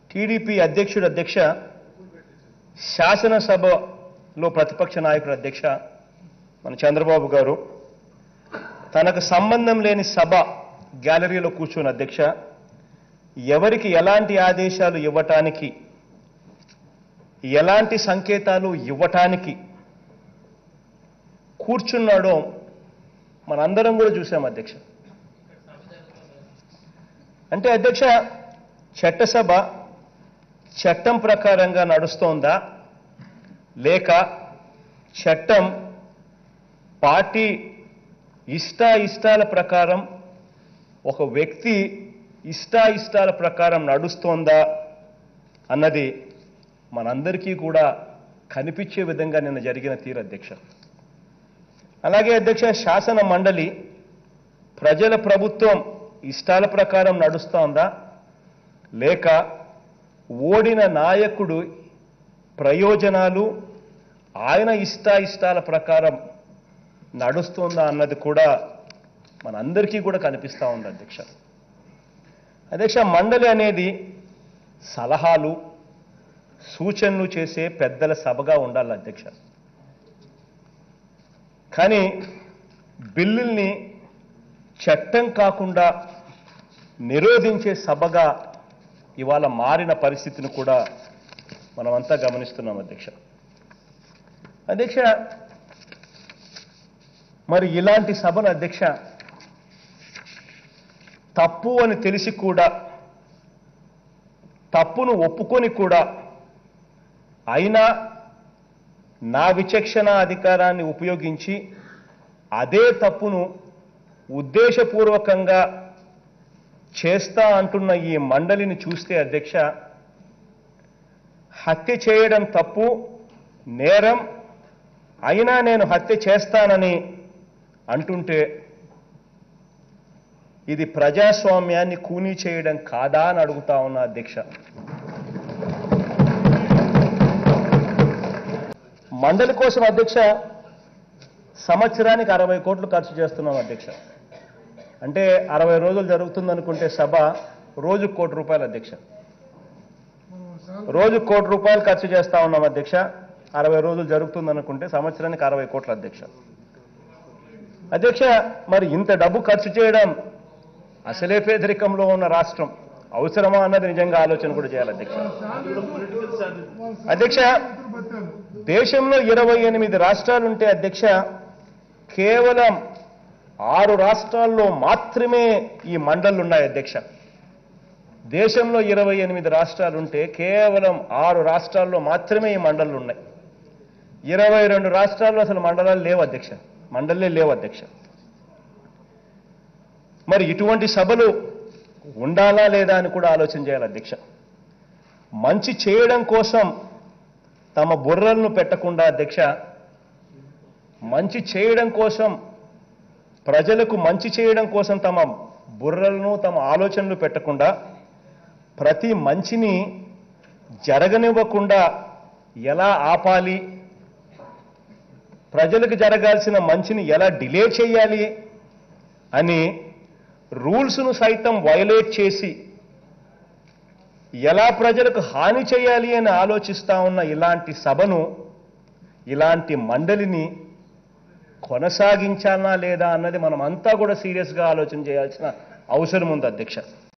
TDP అధ్యక్షుడు అధ్యక్ష శాసనసభలో ప్రతిపక్ష నాయకుడు అధ్యక్ష మన చంద్రబాబు గారు తనకు సంబంధం లేని సభ గ్యాలరీలో కూర్చున్న అధ్యక్ష ఎవరికి ఎలాంటి ఆదేశాలు ఇవ్వటానికి ఎలాంటి సంకేతాలు ఇవ్వటానికి కూర్చున్నాడో మనందరం కూడా చూసాం అధ్యక్ష అంటే అధ్యక్ష చట్టసభ చట్టం ప్రకారంగా నడుస్తోందా లేక చట్టం పార్టీ ఇష్ట ఇష్టాల ప్రకారం ఒక వ్యక్తి ఇష్ట ఇష్టాల ప్రకారం నడుస్తోందా అన్నది మనందరికీ కూడా కనిపించే విధంగా నిన్న జరిగిన తీరు అధ్యక్ష అలాగే అధ్యక్ష శాసన మండలి ప్రజల ప్రభుత్వం ఇష్టాల ప్రకారం నడుస్తోందా లేక ఓడిన నాయకుడు ప్రయోజనాలు ఆయన ఇష్ట ఇష్టాల ప్రకారం నడుస్తుందా అన్నది కూడా మనందరికీ కూడా కనిపిస్తూ ఉంది అధ్యక్ష అధ్యక్ష మండలి అనేది సలహాలు సూచనలు చేసే పెద్దల సభగా ఉండాలి అధ్యక్ష కానీ బిల్లుల్ని చట్టం కాకుండా నిరోధించే సభగా ఇవాళ మారిన పరిస్థితిని కూడా మనమంతా గమనిస్తున్నాం అధ్యక్ష అధ్యక్ష మరి ఇలాంటి సభను అధ్యక్ష తప్పు అని తెలిసి కూడా తప్పును ఒప్పుకొని కూడా అయినా నా విచక్షణ అధికారాన్ని ఉపయోగించి అదే తప్పును ఉద్దేశపూర్వకంగా చేస్తా అంటున్న ఈ మండలిని చూస్తే అధ్యక్ష హత్య చేయడం తప్పు నేరం అయినా నేను హత్య చేస్తానని అంటుంటే ఇది ప్రజాస్వామ్యాన్ని కూనీ చేయడం కాదా అని అడుగుతా ఉన్నా అధ్యక్ష మండలి కోసం అధ్యక్ష సంవత్సరానికి అరవై కోట్లు ఖర్చు చేస్తున్నాం అధ్యక్ష అంటే అరవై రోజులు జరుగుతుందనుకుంటే సభ రోజు కోటి రూపాయలు అధ్యక్ష రోజు కోటి రూపాయలు ఖర్చు చేస్తా ఉన్నాం అధ్యక్ష అరవై రోజులు జరుగుతుందనుకుంటే సంవత్సరానికి అరవై కోట్ల అధ్యక్ష అధ్యక్ష మరి ఇంత డబ్బు ఖర్చు చేయడం అసలే పేదరికంలో ఉన్న రాష్ట్రం అవసరమా అన్నది నిజంగా ఆలోచన కూడా చేయాలి అధ్యక్ష అధ్యక్ష దేశంలో ఇరవై ఎనిమిది రాష్ట్రాలుంటే అధ్యక్ష కేవలం ఆరు రాష్ట్రాల్లో మాత్రమే ఈ మండళ్ళు ఉన్నాయి అధ్యక్ష దేశంలో ఇరవై ఎనిమిది రాష్ట్రాలుంటే కేవలం ఆరు రాష్ట్రాల్లో మాత్రమే ఈ మండళ్ళు ఉన్నాయి ఇరవై రెండు రాష్ట్రాల్లో అసలు మండలాలు లేవు అధ్యక్ష మండలే లేవు అధ్యక్ష మరి ఇటువంటి సభలు ఉండాలా లేదా అని కూడా ఆలోచన చేయాలి అధ్యక్ష మంచి చేయడం కోసం తమ బుర్రలను పెట్టకుండా అధ్యక్ష మంచి చేయడం కోసం ప్రజలకు మంచి చేయడం కోసం తమ బుర్రలను తమ ఆలోచనలు పెట్టకుండా ప్రతి మంచిని జరగనివ్వకుండా ఎలా ఆపాలి ప్రజలకు జరగాల్సిన మంచిని ఎలా డిలే చేయాలి అని రూల్స్ను సైతం వయలేట్ చేసి ఎలా ప్రజలకు హాని చేయాలి అని ఆలోచిస్తా ఉన్న ఇలాంటి సభను ఇలాంటి మండలిని కొనసాగించాలా లేదా అన్నది మనం అంతా కూడా సీరియస్గా ఆలోచన చేయాల్సిన అవసరం ఉంది అధ్యక్ష